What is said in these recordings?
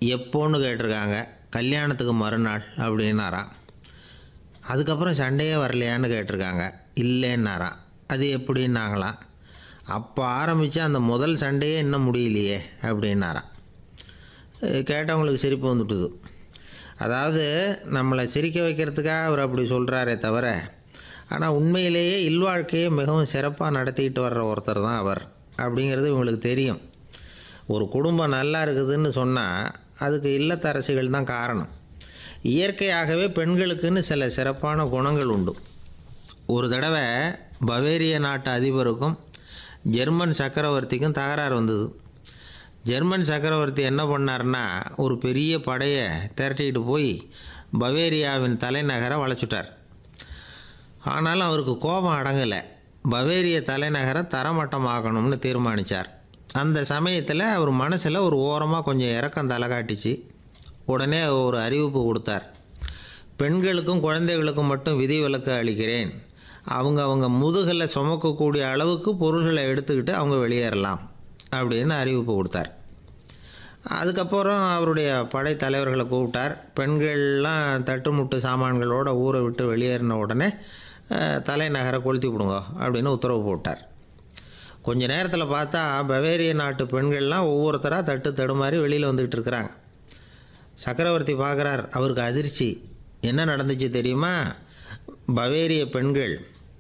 எப்போன்னு கேட்டிருக்காங்க கல்யாணத்துக்கு மறுநாள் அப்படின்னாராம் அதுக்கப்புறம் சண்டையே வரலையான்னு கேட்டிருக்காங்க இல்லைன்னாராம் அது எப்படின்னாங்களாம் அப்போ ஆரம்பித்த அந்த முதல் சண்டையே இன்னும் முடியலையே அப்படின்னாராம் அஹ் கேட்டவங்களுக்கு சிரிப்பு வந்துட்டுது அதாவது நம்மளை சிரிக்க வைக்கிறதுக்காக அவர் அப்படி சொல்கிறாரே தவிர ஆனால் உண்மையிலேயே இல்வாழ்க்கையை மிகவும் சிறப்பாக நடத்திக்கிட்டு வர்ற ஒருத்தர் தான் அவர் அப்படிங்கிறது இவங்களுக்கு தெரியும் ஒரு குடும்பம் நல்லா இருக்குதுன்னு சொன்னால் அதுக்கு இல்லத்தரசிகள் தான் காரணம் இயற்கையாகவே பெண்களுக்குன்னு சில சிறப்பான குணங்கள் உண்டு ஒரு தடவை பவேரிய நாட்டு அதிபருக்கும் ஜெர்மன் சக்கரவர்த்திக்கும் தகராறு வந்தது ஜெர்மன் சக்கரவர்த்தி என்ன பண்ணார்னா ஒரு பெரிய படையை திரட்டிக்கிட்டு போய் பவேரியாவின் தலைநகரை வளைச்சுட்டார் ஆனாலும் அவருக்கு கோபம் அடங்கலை பவேரிய தலைநகரை தரமட்டமாக்கணும்னு தீர்மானித்தார் அந்த சமயத்தில் அவர் மனசில் ஒரு ஓரமாக கொஞ்சம் இறக்கம் தலை காட்டிச்சு உடனே ஒரு அறிவிப்பு கொடுத்தார் பெண்களுக்கும் குழந்தைகளுக்கும் மட்டும் விதிவிலக்கு அளிக்கிறேன் அவங்க அவங்க முதுகில் சுமக்கக்கூடிய அளவுக்கு பொருள்களை எடுத்துக்கிட்டு அவங்க வெளியேறலாம் அப்படின்னு அறிவிப்பு கொடுத்தார் அதுக்கப்புறம் அவருடைய படைத்தலைவர்களை கூப்பிட்டார் பெண்கள்லாம் தட்டுமுட்டு சாமான்களோட ஊரை விட்டு வெளியேறின உடனே அஹ், தலைநகரை கொளுத்தி விடுங்க அப்படின்னு உத்தரவு போட்டார் கொஞ்ச நேரத்தில் பார்த்தா பவேரிய நாட்டு பெண்கள்லாம் ஒவ்வொருத்தராக தட்டு தடுமாறி வெளியில் வந்துக்கிட்டு இருக்கிறாங்க சக்கரவர்த்தி பார்க்குறார் அவருக்கு அதிர்ச்சி என்ன நடந்துச்சு தெரியுமா பவேரிய பெண்கள்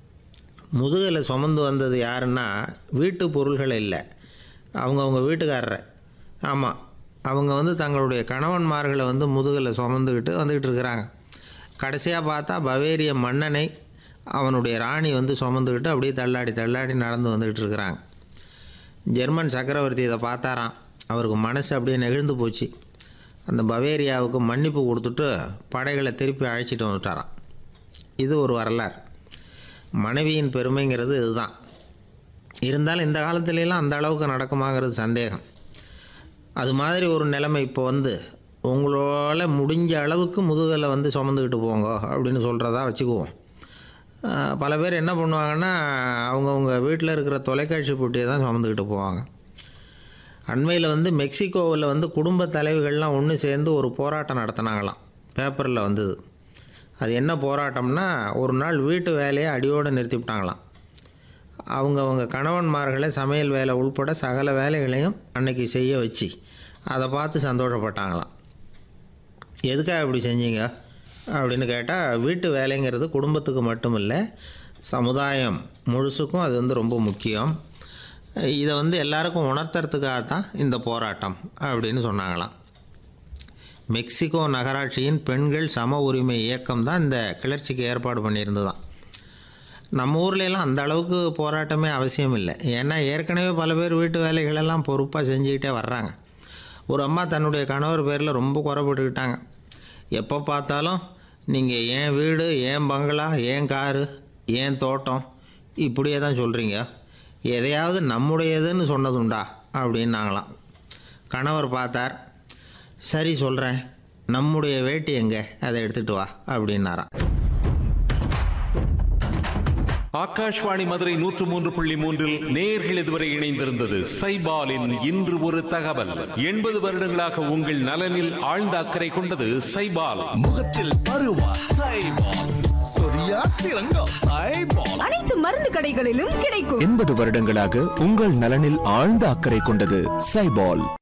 முதுகில் சுமந்து வந்தது யாருன்னா வீட்டு பொருள்கள் இல்லை அவங்கவுங்க வீட்டுக்காரரை ஆமாம் அவங்க வந்து தங்களுடைய கணவன்மார்களை வந்து முதுகில் சுமந்துக்கிட்டு வந்துக்கிட்டு இருக்கிறாங்க கடைசியாக பார்த்தா பவேரிய மன்னனை அவனுடைய ராணி வந்து சுமந்துக்கிட்டு அப்படியே தள்ளாடி தள்ளாடி நடந்து வந்துக்கிட்டு இருக்கிறாங்க ஜெர்மன் சக்கரவர்த்தி இதை பார்த்தாராம் அவருக்கு மனசு அப்படியே நெகிழ்ந்து போச்சு அந்த பவேரியாவுக்கு மன்னிப்பு கொடுத்துட்டு படைகளை திருப்பி அழைச்சிட்டு வந்துட்டாராம் இது ஒரு வரலாறு மனைவியின் பெருமைங்கிறது இதுதான் இருந்தாலும் இந்த காலத்துலலாம் அந்த அளவுக்கு நடக்குமாங்கிறது சந்தேகம் அது மாதிரி ஒரு நிலைமை இப்போ வந்து உங்களால் முடிஞ்ச அளவுக்கு முதுகில் வந்து சுமந்துக்கிட்டு போங்க அப்படின்னு சொல்கிறதா வச்சுக்குவோம் ஆஹ் பல பேர் என்ன பண்ணுவாங்கன்னா அவங்கவுங்க வீட்டில் இருக்கிற தொலைக்காட்சி போட்டியை தான் சுமந்துக்கிட்டு போவாங்க அண்மையில் வந்து மெக்சிகோவில் வந்து குடும்ப தலைவிகள்லாம் ஒன்று சேர்ந்து ஒரு போராட்டம் நடத்தினாங்களாம் பேப்பரில் வந்தது அது என்ன போராட்டம்னா ஒரு நாள் வீட்டு வேலையை அடியோடு நிறுத்திவிட்டாங்களாம் அவங்க அவங்க கணவன்மார்களை சமையல் வேலை உள்பட சகல வேலைகளையும் அன்னைக்கு செய்ய வச்சு அதை பார்த்து சந்தோஷப்பட்டாங்களாம் எதுக்காக இப்படி செஞ்சீங்க அப்படின்னு கேட்டால் வீட்டு வேலைங்கிறது குடும்பத்துக்கு மட்டும் இல்லை சமுதாயம் முழுசுக்கும் அது வந்து ரொம்ப முக்கியம் இதை வந்து எல்லாருக்கும் உணர்த்துறதுக்காக தான் இந்த போராட்டம் அப்படின்னு சொன்னாங்களாம் மெக்சிகோ நகராட்சியின் பெண்கள் சம உரிமை இயக்கம் தான் இந்த கிளர்ச்சிக்கு ஏற்பாடு பண்ணியிருந்ததாம் நம்ம ஊர்ல எல்லாம் அந்த அளவுக்கு போராட்டமே அவசியம் இல்லை ஏன்னா ஏற்கனவே பல பேர் வீட்டு வேலைகளெல்லாம் பொறுப்பாக செஞ்சுக்கிட்டே வர்றாங்க ஒரு அம்மா தன்னுடைய கணவர் பேரில் ரொம்ப குறைபட்டுக்கிட்டாங்க எப்போ பார்த்தாலும் நீங்கள் ஏன் வீடு ஏன் பங்களா ஏன் காரு ஏன் தோட்டம் இப்படியே தான் சொல்கிறீங்க எதையாவது நம்முடையதுன்னு சொன்னதுண்டா அப்படின்னாங்களாம் கணவர் பார்த்தார் சரி சொல்கிறேன் நம்முடைய வேட்டி எங்கே அதை எடுத்துகிட்டு வா அப்படின்னாராம் ஆகாஷ்வாணி மதுரை நூற்று மூன்று புள்ளி மூன்றில் நேர்கள் இதுவரை இணைந்திருந்தது சைபாலின் இன்று ஒரு தகவல் எண்பது வருடங்களாக உங்கள் நலனில் ஆழ்ந்த அக்கறை கொண்டது சைபால் முகத்தில் பருவா சைபால் சொரியா சிறங்கோ சைபால் அனைத்து மருந்து கடைகளிலும் கிடைக்கும் எண்பது வருடங்களாக உங்கள் நலனில் ஆழ்ந்த அக்கறை கொண்டது சைபால்